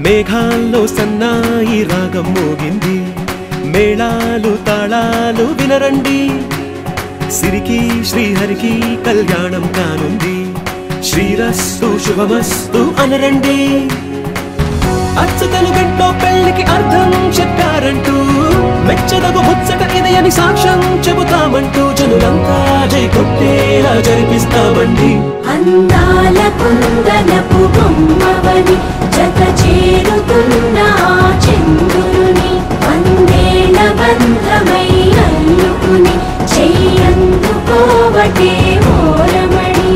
మేఘాల్లో సన్నాయి రాగం మోగింది మేళాలు తాళాలు వినరండి సిరికి శ్రీహరికి కళ్యాణం కానుంది శ్రీరస్తు శుభమస్తు అనరండి అచ్చతలు గంటో పెళ్లికి అర్థం చెప్పారంటూ మెచ్చదగు ముచ్చట ఇది అని సాక్ష్యం చెబుతామంటూ జనులంతా జై కొట్టేలా జరిపిస్తామండి అందాల కుందనపు బొమ్మవని జత చేరుతున్న ఆ చంద్రుని వందేల బంధమై అల్లుకుని చెయ్యందుకోవటే ఓరమణి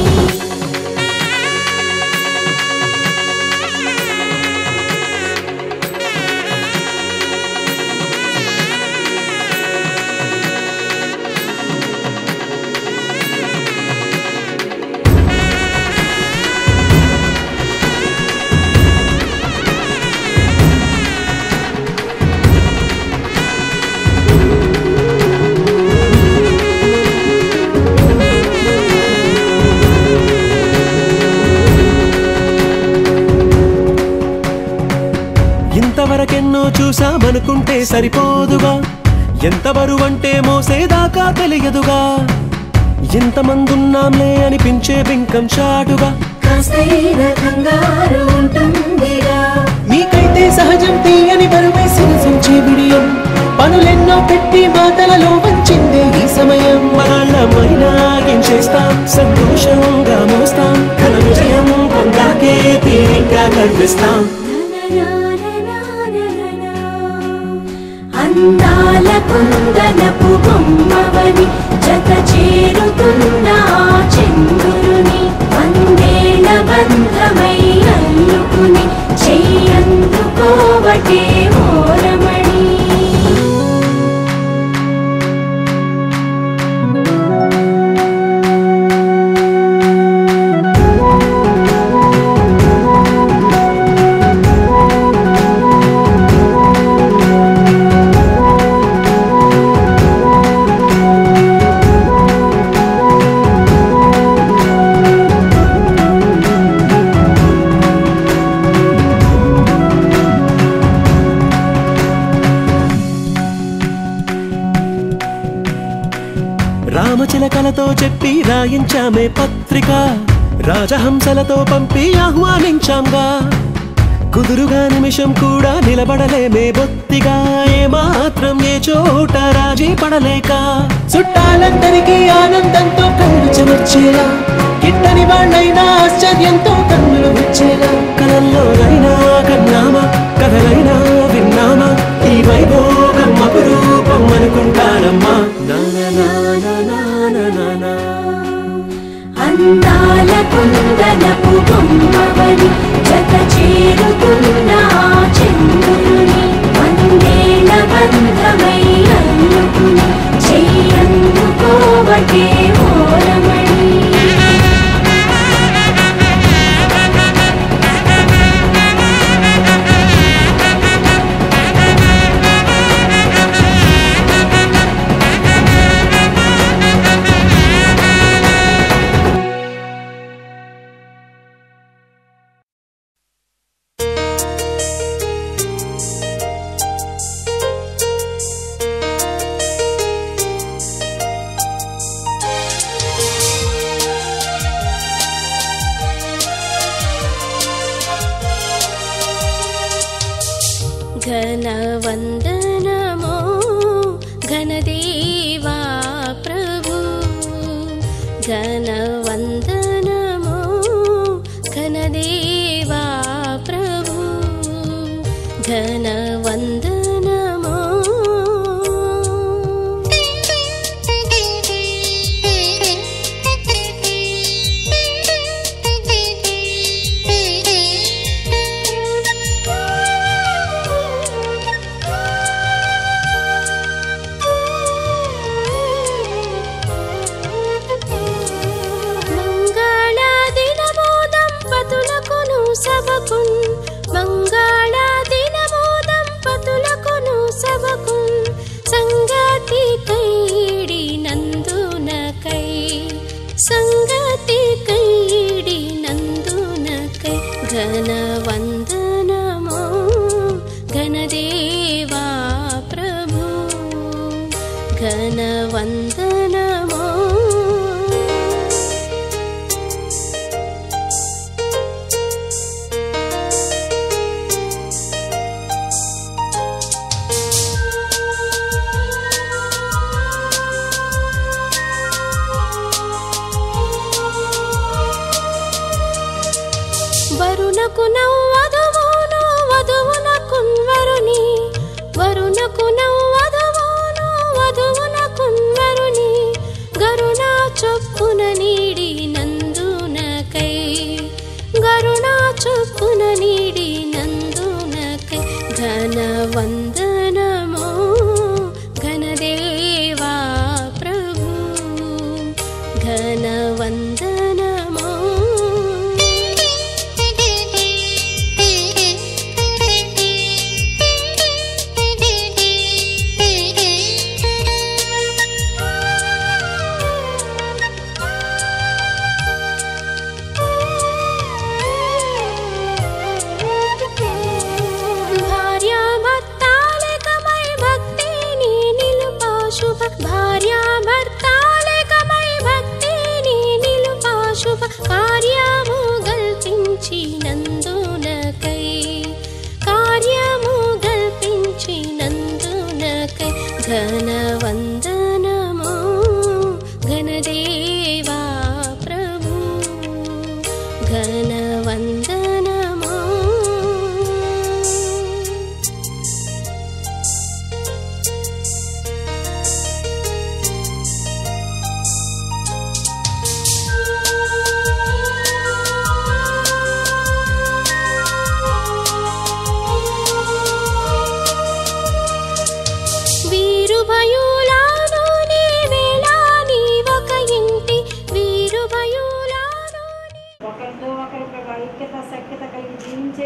ఇంతవరకెన్నో చూసామనుకుంటే సరిపోదుగా ఎంత బరువంటే మోసేదాకా తెలియదుగా ఎంతమందున్నాంలే అనిపించే బింకం చాటుగా కాస్తైన కంగారు ఉంటుందిగా మీకైతే సహజం తీయని బరువై సిరసించే బిడియం పనులెన్నో పెట్టి మాటలలో వంచిందే ఈ సమయం మనాళ్ళమైనా ఏం చేస్తాం సంతోషంగా మోస్తాం ఘన విజయం పొందాకే తీరిగ్గా కనిపిస్తాం అందాల కుందనపు బొమ్మవని జత చేరుతున్న ఆ చంద్రుని వందేల బంధమై అల్లుకుని చెయ్యందుకోవటే ఓరమణి రామచిలకలతో చెప్పి రాయించామే పత్రిక రాజహంసలతో పంపి ఆహ్వానించాంగా కుదురుగా నిమిషం కూడా నిలబడలేమే బొత్తిగా ఏమాత్రం ఏ చోట రాజీ పడలేక చుట్టాలందరికీ ఆనందంతో కళ్ళు చెమర్చేలా కిట్టని వాళ్ళైనా ఆశ్చర్యంతో కన్నులు వచ్చేలా కలల్లోనైనా కన్నామా కథలైనా విన్నామా ఈ వైభోగం అపురూపం అనుకుంటానమ్మా నానా నానా నానా నానా అందాల కుందనపు బొమ్మవని జత చేరుతున్న ఆ చంద్రుని వందేల బంధమై అల్లుకుని చెయ్యందుకోవటే ఓరమణి घनवन्दनमो घनदेवा प्रभु घनवन्दनमो घनदेवा प्रभु घनवन्दनमो మంగళాదినమో దంపతులకును సభకున్ మంగళాదినమో దంపతుల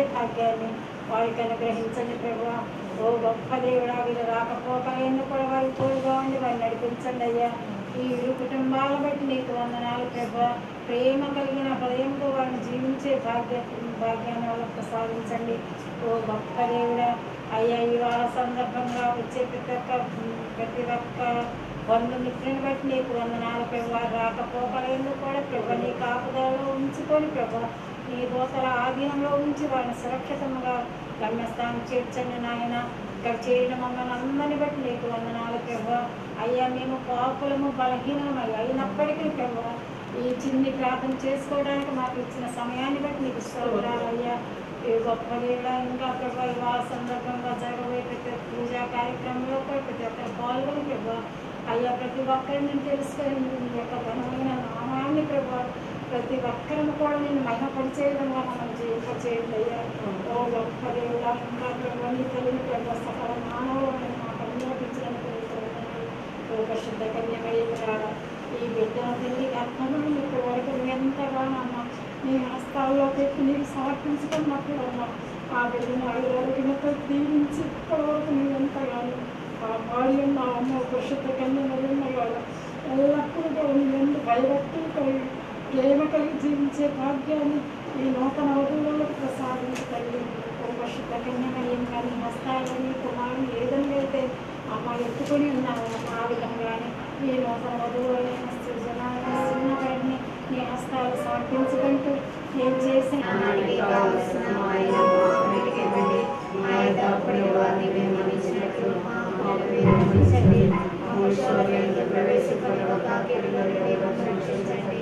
భాగ్యాన్ని వారికి అనుగ్రహించండి ప్రభు ఓ గొప్ప దేవుడా వీళ్ళు రాకపోక ఎందుకు కూడా వారికి తోడుగా ఉండి వారిని నడిపించండి అయ్యా ఈ ఇరు కుటుంబాలను బట్టి నీకు వందనాలు ప్రభు ప్రేమ కలిగిన హృదయంతో వారిని జీవించే భాగ్య భాగ్యాన్ని వాళ్ళకు ప్రసాదించండి ఓ గొప్ప దేవుడా అయ్యా ఈ వార సందర్భంగా వచ్చే ప్రతి ఒక్క ప్రతి ఒక్క బంధుమిత్రుని బట్టి నీకు వందనాలు ప్రభు వారు రాకపోకలేదు కూడా ప్రభు నీ కాపుదలలో ఉంచుకొని ప్రభు నీ దోసల ఆధీనంలో ఉంచి వారిని సురక్షితంగా గమ్యస్థానం చేర్చండి నాయన ఇక్కడ చేయడం మమ్మల్ని అందరిని బట్టి నీకు వందనాలు ప్రభు అయ్యా మేము పాపులము బలహీనమై అయినప్పటికీ ప్రభు ఈ చిన్ని ప్రార్థన చేసుకోవడానికి మాకు ఇచ్చిన సమయాన్ని బట్టి నీకు స్తోత్రాలు అయ్యా ఈ గొప్ప దేవుడా ఇంకా ప్రభు ఇవాళ సందర్భంగా జరగబోయే ప్రతి ఒక్క పూజా కార్యక్రమంలో కూడా ప్రతి ఒక్కరు పాల్గొని ప్రభు అయ్యా ప్రతి ఒక్కరిని తెలుసుకొని నీ యొక్క ఘనమైన నామాన్ని ప్రభు ప్రతి ఒక్కరిని కూడా నేను మహిమపరిచే విధంగా మనం జీవింప చేయండి అయ్యా ఓ గొప్ప దేవుడా ఇంకా ప్రభు నీ తల్లిని ప్రభు సకల మానవులను మాకు అనుమతించడానికి ఓ పరిశుద్ధ కన్యమయ్యారా ఈ బిడ్డను తిరిగి గర్భంలో మీకు వరకు ఎంతగానో అమ్మా నీ హస్తాల్లో పెట్టి నీకు సమర్పించుకున్నప్పుడు అమ్మా ఆ బిడ్డను ఆయుర్వేదతో దీవించి ఇప్పటివరకు నువ్వు ఎంతగానో ఆ బాడీ ఉన్న అమ్మ పరిశుద్ధ కన్యమయ్యారా ఎల్లప్పుడూ కూడా నువ్వు ఎంత భయభక్తి కలిగి ప్రేమ కలిగి జీవించే భాగ్యాన్ని ఈ నూతన వధువులకు ప్రసాదించండి ఓ పరిశుద్ధ కన్యమయ్యం కానీ హస్తాలని కుమారుని ఏ విధంగా అయితే అమ్మ ఎత్తుకొని ఉన్నాము ఆ విధంగానే ఈ నూతన వధువులైన సృజనాన్ని చిన్నవారిని నీ హస్తాలు సమర్పించుకుంటూ నేను చేసిన నానాటికి కావలసిన ఆయన మామిడికి ఇవ్వండి మా యొక్క అప్పుడే వారిని మేము మన్నించినట్లు మా అప్పులు మీరు మన్నించండి మా పురుషుల ప్రవేశింపగా కాకిరిలో రక్షించండి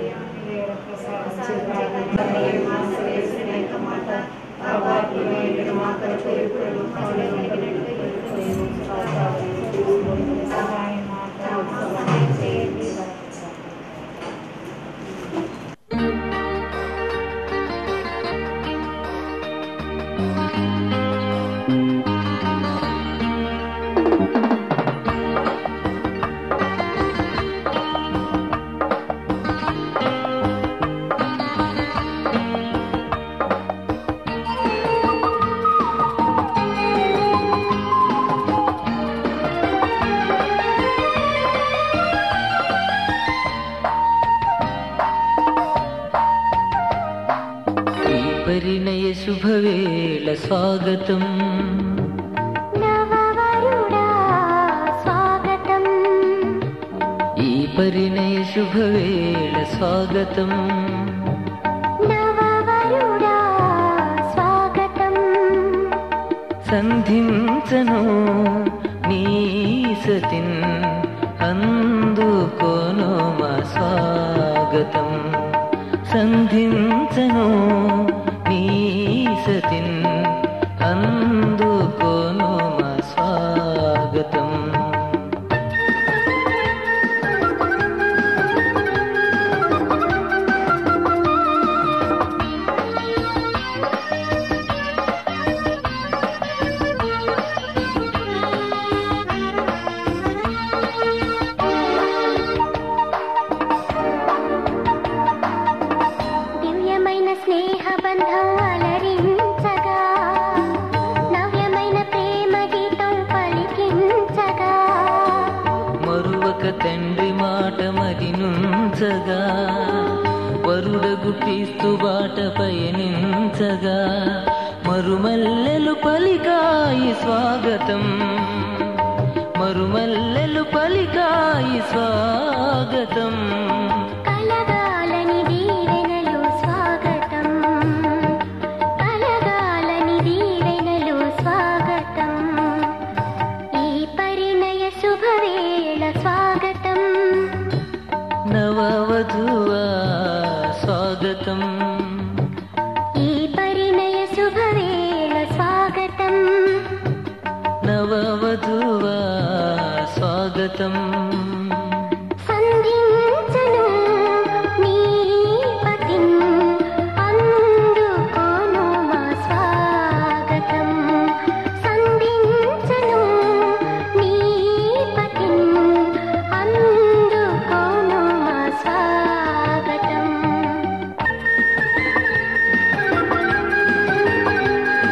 మాట ఆ వాటిని మా కొరకు ఎప్పుడు సహాయం మాత్రం చేయండి ఈ పరిణయ శుభవేళ స్వాగతం నవవరుడా స్వాగతం ఈ పరిణయ శుభవేళ స్వాగతం నవవరుడా స్వాగతం సంధించను నీ సతిన్ అందుకోను మా స్వాగతం సంధించను నీ సతిన్ అందుకోను మా స్వాగతం దివ్యమైన స్నేహ బంధం అలరించగా నవ్యమైన ప్రేమ గీతం పలికించగా మరువక తండ్రి మాట మదినుంచగా వరుడగు క్రీస్తు బాట పయనించగా మరుమల్లెలు పలికాయి స్వాగతం మరుమల్లెలు పలికాయి స్వాగతం కలగాలని దీవెనలు స్వాగతం కలగాలని దీవెనలు స్వాగతం ఈ పరిణయ శుభవేళ స్వాగతం నవవధువా స్వాగతం ఈ పరిణయ శుభవేళ స్వాగతం నవవధువా స్వాగతం సంధించను నీ పతిం అందుకోను మా స్వాగతం సంధించను నీ పతిం అందుకోను మా స్వాగతం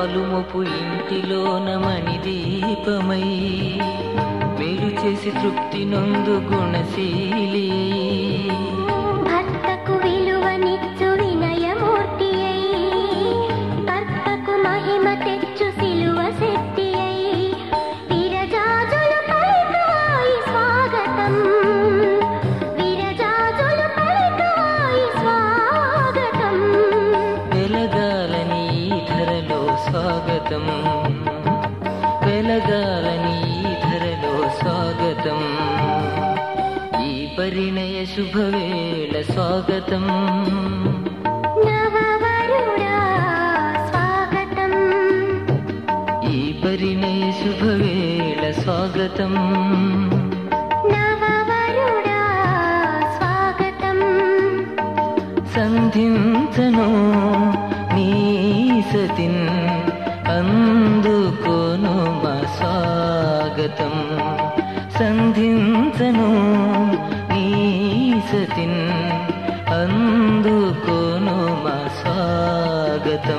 పాలుమొపు ఇంటిలోన మణి దీపమై మేలు చేసి తృప్తి నొందు గుణశీలి భర్తకు విలువనిచ్చు వినయమూర్తి అయి భర్తకు మహిమ తెచ్చు సిలువ శక్తి అయి విరజాజులు పలికాయి స్వాగతం విరజాజులు పలికాయి స్వాగతం వెలగాలని ఈ ధరలో స్వాగతం వెలగాలని ఈ ధరలో స్వాగతం ఈ పరిణయ శుభవేళ స్వాగతం నవవరుడా స్వాగతం ఈ పరిణయ శుభవేళ స్వాగతం నవవరుడా స్వాగతం సంధించను నీ సతిన్ అందుకోను మా స్వాగతం సంధించను నీ సతిన్ అందుకోను మా స్వాగతం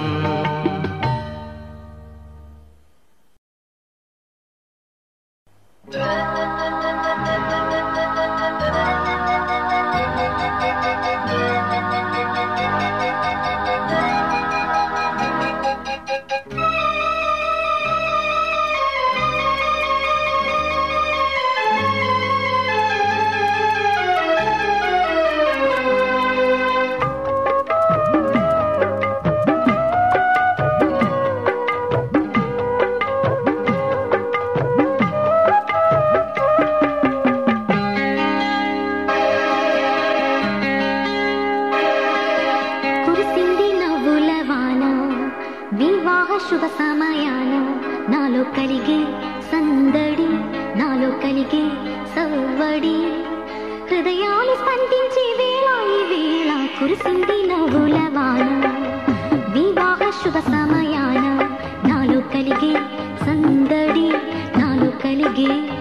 కురిసింది నవ్వుల వాన వివాహ శుభ సమయాన నాలో కలిగే సందడి నాలో కలిగే సవ్వడి హృదయాలు స్పందించే వేళ ఈ వేళ కురిసింది నవ్వుల వాన వివాహ శుభ సమయాన నాలో కలిగే సందడి నాలో కలిగే